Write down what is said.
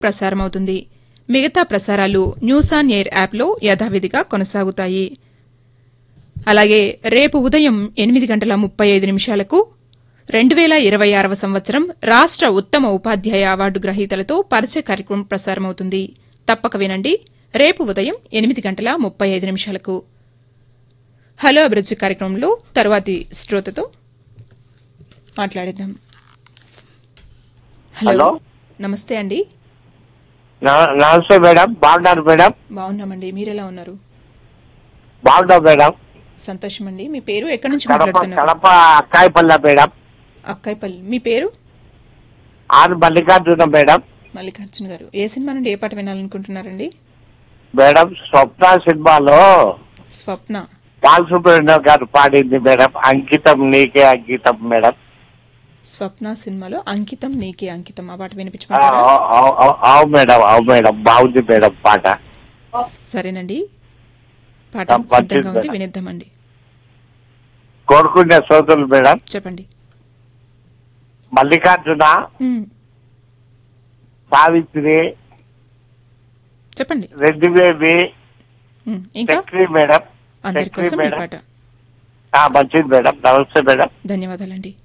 ప్రసారమవుతుంది మిగతా ప్రసారాలు న్యూస్ ఆన్ ఎయిర్ యాప్లో యథావిధిగా కొనసాగుతాయి అలాగే రేపు ఉదయం ఎనిమిది గంటల ముప్పై ఐదు నిమిషాలకు రెండు వేల ఇరవై ఆరవ సంవత్సరం రాష్ట ఉత్తమ ఉపాధ్యాయ అవార్డు గ్రహీతలతో పరిచయ కార్యక్రమం ప్రసారమవుతుంది తప్పక వినండి రేపు ఉదయం ఎనిమిది గంటల ముప్పై ఐదు నిమిషాలకు హలో అభిరుచి కార్యక్రమంలో తరువాతి శ్రోతతో మాట్లాడిద్దాం హలో. నమస్తే అండి నా- నమస్తే మేడం బాగున్నారు మేడం బాగున్నామండి మీరెలా ఉన్నారు బాగున్నాం మేడం సంతోషం అండి మీ పేరు ఎక్కడి నుంచి కడప మాట్లాడుతున్నారు కడప అక్కాయపల్లి మేడం అక్కాయపల్లి మీ పేరు ఆరు మల్లికార్జున మేడం మల్లికార్జున గారు ఏ సినిమా నుండి ఏ పాట వినాలనుకుంటున్నారండి మేడం స్వప్న సినిమాలో స్వప్న బాలసుబ్రహ్మణ్యం గారు పాడింది మేడం అంకితం నీకే అంకితం మేడం స్వప్న సినిమాలో అంకితం నీకే అంకితం ఆ పాట ఆ, వినిపించమంటారా అవు- అవు- అవు- అవు మేడం అవు మేడం బాగుంది మేడం పాట సరేనండి పాట ఆ, మంచిది సిద్ధంగా ఉంది మేడం. వినిద్దామండి కోరుకునే సోదరులు మేడం చెప్పండి మల్లికార్జున ఉమ్, సావిత్రి చెప్పండి రెడ్డి బేబీ ఉమ్, ఇంకా చక్రి మేడం అందరి చక్రి కోసం ఈ మేడం పాట ఆ, మంచిది మేడం నమస్తే మేడం ధన్యవాదాలండి